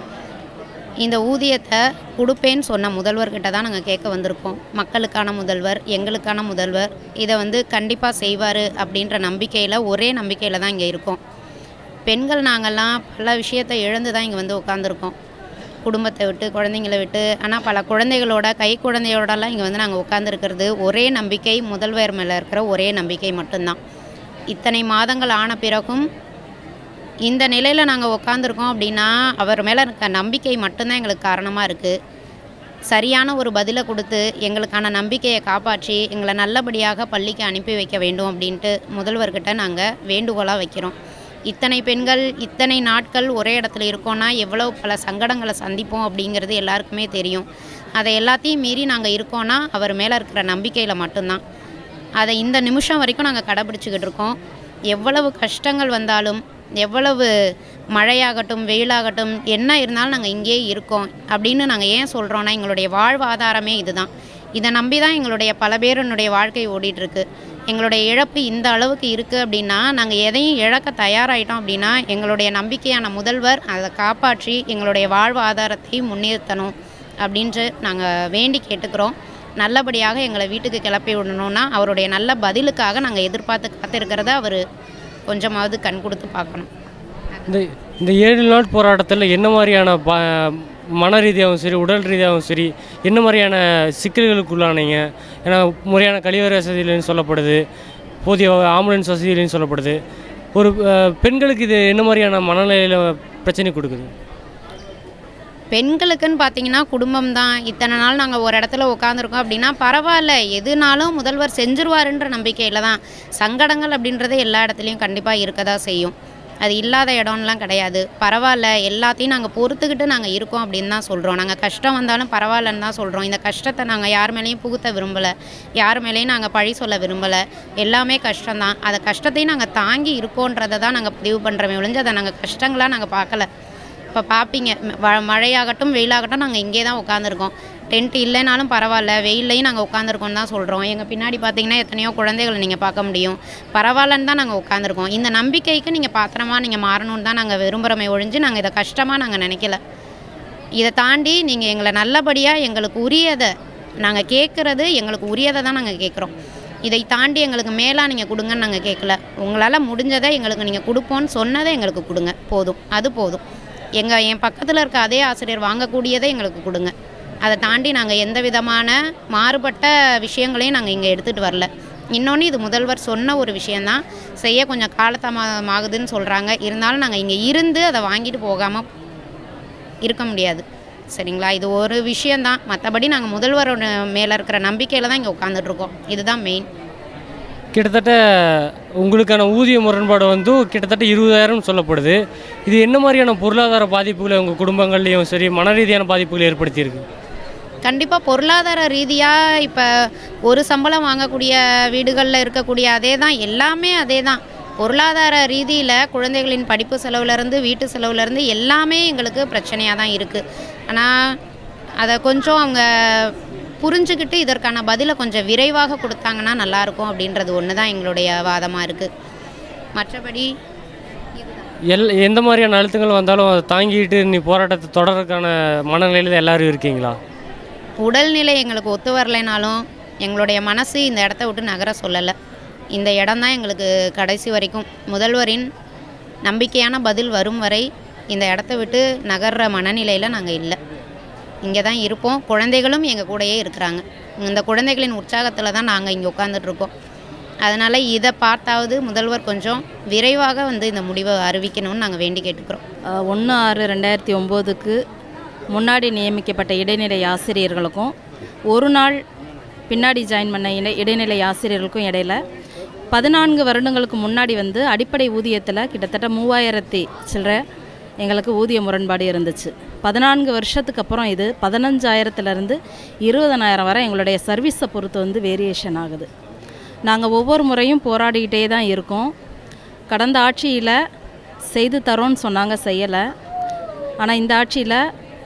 இந்த ஊதியத்தை கொடுப்பேன்னு சொன்ன முதல்வர்கிட்ட தான் நாங்கள் கேட்க வந்திருக்கோம் மக்களுக்கான முதல்வர் எங்களுக்கான முதல்வர் இதை வந்து கண்டிப்பாக செய்வார் அப்படின்ற நம்பிக்கையில் ஒரே நம்பிக்கையில் தான் இங்கே இருக்கோம் பெண்கள் நாங்கள்லாம் பல விஷயத்தை இழந்து தான் இங்கே வந்து உட்காந்துருக்கோம் குடும்பத்தை விட்டு குழந்தைங்களை விட்டு ஆனால் பல குழந்தைகளோட கை குழந்தையோடலாம் இங்கே வந்து நாங்கள் உட்காந்துருக்கிறது ஒரே நம்பிக்கை முதல்வர் மேலே இருக்கிற ஒரே நம்பிக்கை மட்டும்தான் இத்தனை மாதங்கள் ஆன பிறகும் இந்த நிலையில் நாங்கள் உட்காந்துருக்கோம் அப்படின்னா அவர் மேலே இருக்க நம்பிக்கை மட்டும்தான் எங்களுக்கு காரணமாக இருக்குது சரியான ஒரு பதிலை கொடுத்து எங்களுக்கான நம்பிக்கையை காப்பாற்றி எங்களை நல்லபடியாக பள்ளிக்கு அனுப்பி வைக்க வேண்டும் அப்படின்ட்டு முதல்வர்கிட்ட நாங்கள் வேண்டுகோளாக வைக்கிறோம் இத்தனை பெண்கள் இத்தனை நாட்கள் ஒரே இடத்துல இருக்கோன்னா எவ்வளோ பல சங்கடங்களை சந்திப்போம் அப்படிங்கிறது எல்லாருக்குமே தெரியும் அதை எல்லாத்தையும் மீறி நாங்கள் இருக்கோன்னா அவர் மேலே இருக்கிற நம்பிக்கையில் மட்டும்தான் அதை இந்த நிமிஷம் வரைக்கும் நாங்கள் கடைபிடிச்சிக்கிட்டு இருக்கோம் எவ்வளவு கஷ்டங்கள் வந்தாலும் எவ்வளவு மழையாகட்டும் வெயிலாகட்டும் என்ன இருந்தாலும் நாங்கள் இங்கேயே இருக்கோம் அப்படின்னு நாங்கள் ஏன் சொல்கிறோன்னா எங்களுடைய வாழ்வாதாரமே இதுதான் இதை நம்பி தான் எங்களுடைய பல பேருனுடைய வாழ்க்கை ஓடிட்டுருக்கு எங்களுடைய இழப்பு இந்த அளவுக்கு இருக்குது அப்படின்னா நாங்கள் எதையும் இழக்க தயாராகிட்டோம் அப்படின்னா எங்களுடைய நம்பிக்கையான முதல்வர் அதை காப்பாற்றி எங்களுடைய வாழ்வாதாரத்தை முன்னிறுத்தணும் அப்படின்ட்டு நாங்கள் வேண்டி கேட்டுக்கிறோம் நல்லபடியாக எங்களை வீட்டுக்கு கிளப்பி விடணும்னா அவருடைய நல்ல பதிலுக்காக நாங்கள் எதிர்பார்த்து காத்திருக்கிறத அவர் கொஞ்சமாவது கண் கொடுத்து பார்க்கணும் இந்த இந்த ஏழு நாள் போராட்டத்தில் என்ன மாதிரியான ப மன ரீதியாகவும் சரி உடல் ரீதியாகவும் சரி என்ன மாதிரியான சிக்கல்களுக்குள்ளானீங்க ஏன்னா முறையான கழிவறை வசதி இல்லைன்னு சொல்லப்படுது போதிய ஆம்புலன்ஸ் வசதி இல்லைன்னு சொல்லப்படுது ஒரு அஹ், பெண்களுக்கு இது என்ன மாதிரியான மனநிலையில் பிரச்சனை கொடுக்குது பெண்களுக்குன்னு பார்த்தீங்கன்னா குடும்பம் தான் இத்தனை நாள் நாங்கள் ஒரு இடத்துல உட்காந்துருக்கோம் அப்படின்னா பரவாயில்ல எதுனாலும் முதல்வர் செஞ்சுருவாருன்ற நம்பிக்கையில் தான் சங்கடங்கள் அப்படின்றது எல்லா இடத்துலையும் கண்டிப்பாக இருக்க தான் செய்யும் அது இல்லாத இடம்லாம் கிடையாது பரவாயில்ல எல்லாத்தையும் நாங்கள் பொறுத்துக்கிட்டு நாங்கள் இருக்கோம் அப்படின்னு தான் சொல்கிறோம் நாங்கள் கஷ்டம் வந்தாலும் பரவாயில்லன்னு தான் சொல்கிறோம் இந்த கஷ்டத்தை நாங்கள் யார் மேலேயும் புகுத்த விரும்பலை யார் மேலேயும் நாங்கள் பழி சொல்ல விரும்பலை எல்லாமே கஷ்டம்தான் அதை கஷ்டத்தையும் நாங்கள் தாங்கி இருக்கோன்றதை தான் நாங்கள் பதிவு பண்ணுறோமே ஒழிஞ்சு அதை நாங்கள் கஷ்டங்களாக நாங்கள் பார்க்கல இப்போ பார்ப்பீங்க ம- வ- மழையாகட்டும் வெயிலாகட்டும் நாங்கள் இங்கே தான் உட்காந்துருக்கோம் டென்ட் இல்லைனாலும் பரவாயில்ல வெயில்லையும் நாங்கள் உட்காந்துருக்கோம் தான் சொல்கிறோம் எங்கள் பின்னாடி பார்த்தீங்கன்னா எத்தனையோ குழந்தைகளை நீங்கள் பார்க்க முடியும் பரவாயில்லன்னு தான் நாங்கள் உட்காந்துருக்கோம் இந்த நம்பிக்கைக்கு நீங்கள் பாத்திரமா நீங்கள் மாறணும்னு தான் நாங்கள் விரும்புகிறோமே ஒழிஞ்சு நாங்கள் இதை கஷ்டமாக நாங்கள் நினைக்கல இதை தாண்டி நீங்கள் எங்களை நல்லபடியாக எங்களுக்கு உரியதை நாங்கள் கேட்குறது எங்களுக்கு உரியதை தான் நாங்கள் கேட்குறோம் இதை தாண்டி எங்களுக்கு மேலாக நீங்கள் கொடுங்கன்னு நாங்கள் கேட்கல உங்களால் முடிஞ்சதை எங்களுக்கு நீங்கள் கொடுப்போன்னு சொன்னதை எங்களுக்கு கொடுங்க போதும் அது போதும் எங்கள் என் பக்கத்தில் இருக்க அதே ஆசிரியர் வாங்கக்கூடியதை எங்களுக்கு கொடுங்க அதை தாண்டி நாங்கள் எந்த விதமான மாறுபட்ட விஷயங்களையும் நாங்கள் இங்கே எடுத்துகிட்டு வரல இன்னொன்று இது முதல்வர் சொன்ன ஒரு விஷயந்தான் செய்ய கொஞ்சம் காலதாமதமாகுதுன்னு சொல்கிறாங்க இருந்தாலும் நாங்கள் இங்கே இருந்து அதை வாங்கிட்டு போகாமல் இருக்க முடியாது சரிங்களா இது ஒரு விஷயந்தான் மற்றபடி நாங்கள் முதல்வரோட மேலே இருக்கிற நம்பிக்கையில் தான் இங்கே உட்காந்துட்ருக்கோம் இதுதான் மெயின் கிட்டத்தட்ட உங்களுக்கான ஊதிய முரண்பாடு வந்து கிட்டத்தட்ட இருபதாயிரம் சொல்லப்படுது இது என்ன மாதிரியான பொருளாதார பாதிப்புகளை உங்கள் குடும்பங்கள்லேயும் சரி மன ரீதியான பாதிப்புகளை ஏற்படுத்தியிருக்கு கண்டிப்பாக பொருளாதார ரீதியாக இப்போ ஒரு சம்பளம் வாங்கக்கூடிய வீடுகளில் இருக்கக்கூடிய அதே தான் எல்லாமே அதே தான் பொருளாதார ரீதியில் குழந்தைகளின் படிப்பு செலவுலேருந்து வீட்டு செலவுலேருந்து எல்லாமே எங்களுக்கு பிரச்சனையாக தான் இருக்குது ஆனால் அதை கொஞ்சம் அவங்க புரிஞ்சுக்கிட்டு இதற்கான பதிலை கொஞ்சம் விரைவாக கொடுத்தாங்கன்னா நல்லாயிருக்கும் அப்படின்றது ஒன்று தான் எங்களுடைய வாதமாக இருக்குது மற்றபடி எல் எந்த மாதிரியான அழுத்தங்கள் வந்தாலும் அதை தாங்கிட்டு நீ போராட்டத்தை தொடர்றதுக்கான மனநிலையில் தான் எல்லாரும் இருக்கீங்களா உடல்நிலை எங்களுக்கு ஒத்து வரலைனாலும் எங்களுடைய மனசு இந்த இடத்த விட்டு நகர சொல்லலை இந்த இடம் தான் எங்களுக்கு கடைசி வரைக்கும் முதல்வரின் நம்பிக்கையான பதில் வரும் வரை இந்த இடத்த விட்டு நகர்ற மனநிலையில் நாங்கள் இல்லை இங்கே தான் இருப்போம் குழந்தைகளும் எங்கள் கூடயே இருக்கிறாங்க இந்த குழந்தைகளின் உற்சாகத்தில் தான் நாங்கள் இங்கே உட்காந்துட்ருக்கோம் அதனால் இதை பார்த்தாவது முதல்வர் கொஞ்சம் விரைவாக வந்து இந்த முடிவை அறிவிக்கணும்னு நாங்கள் வேண்டி கேட்டுக்கிறோம் ஒன்று ஆறு ரெண்டாயிரத்தி ஒம்போதுக்கு முன்னாடி நியமிக்கப்பட்ட இடைநிலை ஆசிரியர்களுக்கும் ஒரு நாள் பின்னாடி ஜாயின் பண்ண இடை இடைநிலை ஆசிரியர்களுக்கும் இடையில பதினான்கு வருடங்களுக்கு முன்னாடி வந்து அடிப்படை ஊதியத்தில் கிட்டத்தட்ட மூவாயிரத்தி சில்லற எங்களுக்கு ஊதிய முரண்பாடு இருந்துச்சு பதினான்கு வருஷத்துக்கு அப்புறம் இது பதினஞ்சாயிரத்துலேருந்து இருபதனாயிரம் வரை எங்களுடைய சர்வீஸை பொறுத்து வந்து வேரியேஷன் ஆகுது நாங்கள் ஒவ்வொரு முறையும் போராடிக்கிட்டே தான் இருக்கோம் கடந்த ஆட்சியில் செய்து தரோன்னு சொன்னாங்க செய்யலை ஆனால் இந்த ஆட்சியில்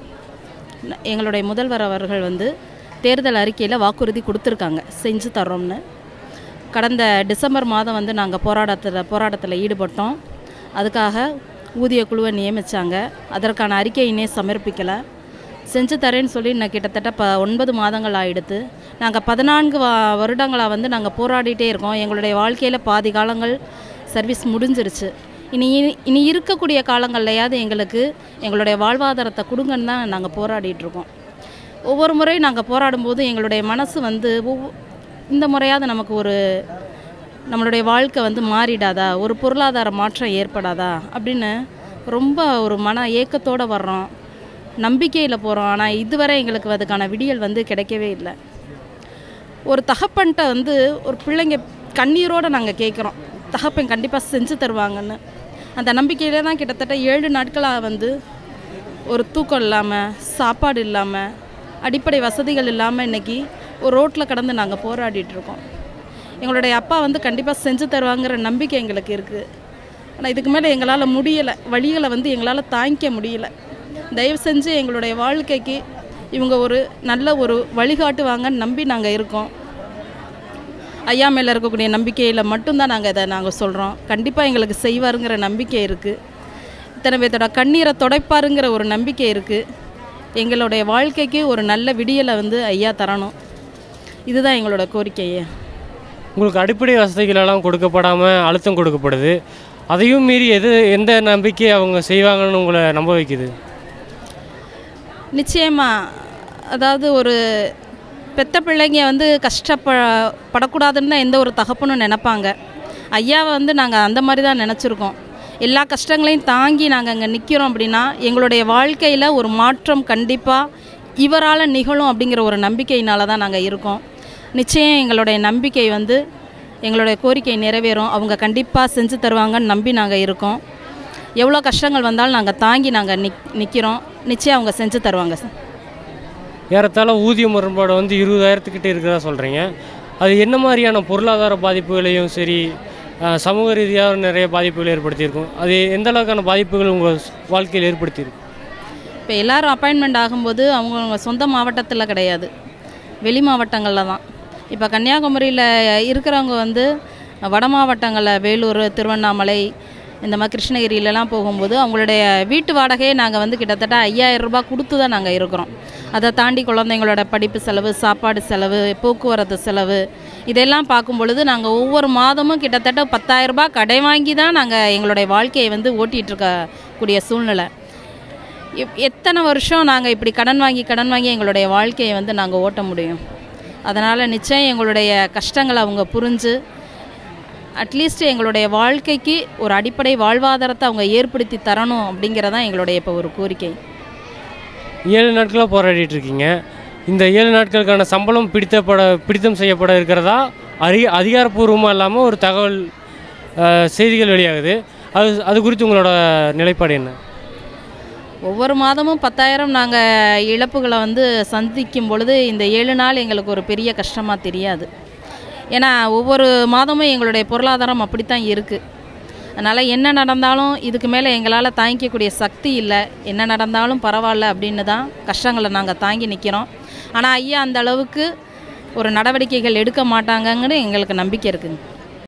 ந- எங்களுடைய முதல்வர் அவர்கள் வந்து தேர்தல் அறிக்கையில் வாக்குறுதி கொடுத்துருக்காங்க செஞ்சு தர்றோம்னு கடந்த டிசம்பர் மாதம் வந்து நாங்கள் போராட்டத்தில் போராட்டத்தில் ஈடுபட்டோம் அதுக்காக ஊதிய குழுவை நியமித்தாங்க அதற்கான அறிக்கையினே சமர்ப்பிக்கலை செஞ்சு தரேன்னு சொல்லி இன்னும் கிட்டத்தட்ட ப ஒன்பது மாதங்கள் ஆயிடுத்து நாங்கள் பதினான்கு வா வருடங்களாக வந்து நாங்கள் போராடிட்டே இருக்கோம் எங்களுடைய வாழ்க்கையில் பாதி காலங்கள் சர்வீஸ் முடிஞ்சிருச்சு இனி இனி இருக்கக்கூடிய காலங்கள்லையாவது எங்களுக்கு எங்களுடைய வாழ்வாதாரத்தை கொடுங்கன்னு தான் நாங்கள் போராடிட்டு இருக்கோம் ஒவ்வொரு முறையும் நாங்கள் போராடும்போது எங்களுடைய மனசு வந்து ஒவ்வொ இந்த முறையாவது நமக்கு ஒரு நம்மளுடைய வாழ்க்கை வந்து மாறிடாதா ஒரு பொருளாதார மாற்றம் ஏற்படாதா அப்படின்னு ரொம்ப ஒரு மன ஏக்கத்தோடு வர்றோம் நம்பிக்கையில் போகிறோம் ஆனால் இதுவரை எங்களுக்கு அதுக்கான விடியல் வந்து கிடைக்கவே இல்லை ஒரு தகப்பன்ட்ட வந்து ஒரு பிள்ளைங்க கண்ணீரோடு நாங்கள் கேட்குறோம் தகப்பன் கண்டிப்பாக செஞ்சு தருவாங்கன்னு அந்த நம்பிக்கையில தான் கிட்டத்தட்ட ஏழு நாட்களாக வந்து ஒரு தூக்கம் இல்லாமல் சாப்பாடு இல்லாமல் அடிப்படை வசதிகள் இல்லாமல் இன்னைக்கு ஒரு ரோட்டில் கடந்து நாங்கள் போராடிட்டு இருக்கோம் எங்களுடைய அப்பா வந்து கண்டிப்பாக செஞ்சு தருவாங்கிற நம்பிக்கை எங்களுக்கு இருக்குது ஆனால் இதுக்கு மேலே எங்களால் முடியலை வழிகளை வந்து எங்களால் தாங்கிக்க முடியல தயவு செஞ்சு எங்களுடைய வாழ்க்கைக்கு இவங்க ஒரு நல்ல ஒரு வழிகாட்டுவாங்கன்னு நம்பி நாங்கள் இருக்கோம் ஐயா மேலே இருக்கக்கூடிய நம்பிக்கையில் மட்டும்தான் நாங்கள் இதை நாங்கள் சொல்கிறோம் கண்டிப்பாக எங்களுக்கு செய்வாருங்கிற நம்பிக்கை இருக்குது இத்தனை பேர்த்தோட கண்ணீரை துடைப்பாருங்கிற ஒரு நம்பிக்கை இருக்குது எங்களுடைய வாழ்க்கைக்கு ஒரு நல்ல விடியலை வந்து ஐயா தரணும் இதுதான் எங்களோட கோரிக்கையே உங்களுக்கு அடிப்படை வசதிகளெல்லாம் கொடுக்கப்படாமல் அழுத்தம் கொடுக்கப்படுது அதையும் மீறி எது எந்த நம்பிக்கை அவங்க செய்வாங்கன்னு உங்களை நம்ப வைக்குது நிச்சயமாக அதாவது ஒரு பெத்த பிள்ளைங்க வந்து கஷ்டப்ப படக்கூடாதுன்னு தான் எந்த ஒரு தகப்பனும் நினைப்பாங்க ஐயாவை வந்து நாங்கள் அந்த மாதிரி தான் நினச்சிருக்கோம் எல்லா கஷ்டங்களையும் தாங்கி நாங்கள் அங்கே நிற்கிறோம் அப்படின்னா எங்களுடைய வாழ்க்கையில் ஒரு மாற்றம் கண்டிப்பாக இவரால் நிகழும் அப்படிங்கிற ஒரு நம்பிக்கையினால தான் நாங்கள் இருக்கோம் நிச்சயம் எங்களுடைய நம்பிக்கை வந்து எங்களுடைய கோரிக்கை நிறைவேறும் அவங்க கண்டிப்பாக செஞ்சு தருவாங்கன்னு நம்பி நாங்கள் இருக்கோம் எவ்வளோ கஷ்டங்கள் வந்தாலும் நாங்கள் தாங்கி நாங்கள் நிக் நிற்கிறோம் நிச்சயம் அவங்க செஞ்சு தருவாங்க சார் ஏறத்தாழ ஊதிய முரண்பாடு வந்து இருபதாயிரத்துக்கிட்ட இருக்கிறதா சொல்கிறீங்க அது என்ன மாதிரியான பொருளாதார பாதிப்புகளையும் சரி அஹ், சமூக ரீதியாக நிறைய பாதிப்புகள் ஏற்படுத்தியிருக்கும் அது எந்த அளவுக்கான பாதிப்புகள் உங்கள் வாழ்க்கையில் ஏற்படுத்தியிருக்கு இப்போ எல்லாரும் அப்பாயின்மெண்ட் ஆகும்போது அவங்கவுங்க சொந்த மாவட்டத்தில் கிடையாது வெளி மாவட்டங்களில் தான் இப்போ கன்னியாகுமரியில் இருக்கிறவங்க வந்து வட மாவட்டங்களில் வேலூர் திருவண்ணாமலை இந்த மாதிரி கிருஷ்ணகிரியிலலாம் போகும்போது அவங்களுடைய வீட்டு வாடகையை நாங்கள் வந்து கிட்டத்தட்ட ஐயாயிரம் ரூபாய் கொடுத்து தான் நாங்கள் இருக்கிறோம் அதை தாண்டி குழந்தைங்களோட படிப்பு செலவு சாப்பாடு செலவு போக்குவரத்து செலவு இதெல்லாம் பார்க்கும் பொழுது நாங்கள் ஒவ்வொரு மாதமும் கிட்டத்தட்ட பத்தாயிரம் ரூபாய் கடை வாங்கி தான் நாங்கள் எங்களுடைய வாழ்க்கையை வந்து ஓட்டிகிட்டு இருக்கக்கூடிய சூழ்நிலை எப்- எத்தனை வருஷம் நாங்கள் இப்படி கடன் வாங்கி கடன் வாங்கி எங்களுடைய வாழ்க்கையை வந்து நாங்கள் ஓட்ட முடியும் அதனால் நிச்சயம் எங்களுடைய கஷ்டங்களை அவங்க புரிஞ்சு அட்லீஸ்ட் எங்களுடைய வாழ்க்கைக்கு ஒரு அடிப்படை வாழ்வாதாரத்தை அவங்க ஏற்படுத்தி தரணும் அப்படிங்கிறதான் எங்களுடைய இப்போ ஒரு கோரிக்கை ஏழு நாட்களாக போராடிட்டு இருக்கீங்க இந்த ஏழு நாட்களுக்கான சம்பளம் பிடித்தப்பட பிடித்தம் செய்யப்பட இருக்கிறதா அறி அதிகாரப்பூர்வமாக இல்லாமல் ஒரு தகவல் அஹ், செய்திகள் வெளியாகுது அது அது குறித்து உங்களோட நிலைப்பாடு என்ன ஒவ்வொரு மாதமும் பத்தாயிரம் நாங்கள் இழப்புகளை வந்து சந்திக்கும் பொழுது இந்த ஏழு நாள் எங்களுக்கு ஒரு பெரிய கஷ்டமாக தெரியாது ஏன்னா ஒவ்வொரு மாதமும் எங்களுடைய பொருளாதாரம் அப்படித்தான் இருக்குது அதனால் என்ன நடந்தாலும் இதுக்கு மேலே எங்களால் தாங்கிக்கக்கூடிய சக்தி இல்லை என்ன நடந்தாலும் பரவாயில்ல அப்படின்னு தான் கஷ்டங்களை நாங்கள் தாங்கி நிற்கிறோம் ஆனால் ஐயா அந்த அளவுக்கு ஒரு நடவடிக்கைகள் எடுக்க மாட்டாங்கன்னு எங்களுக்கு நம்பிக்கை இருக்குங்க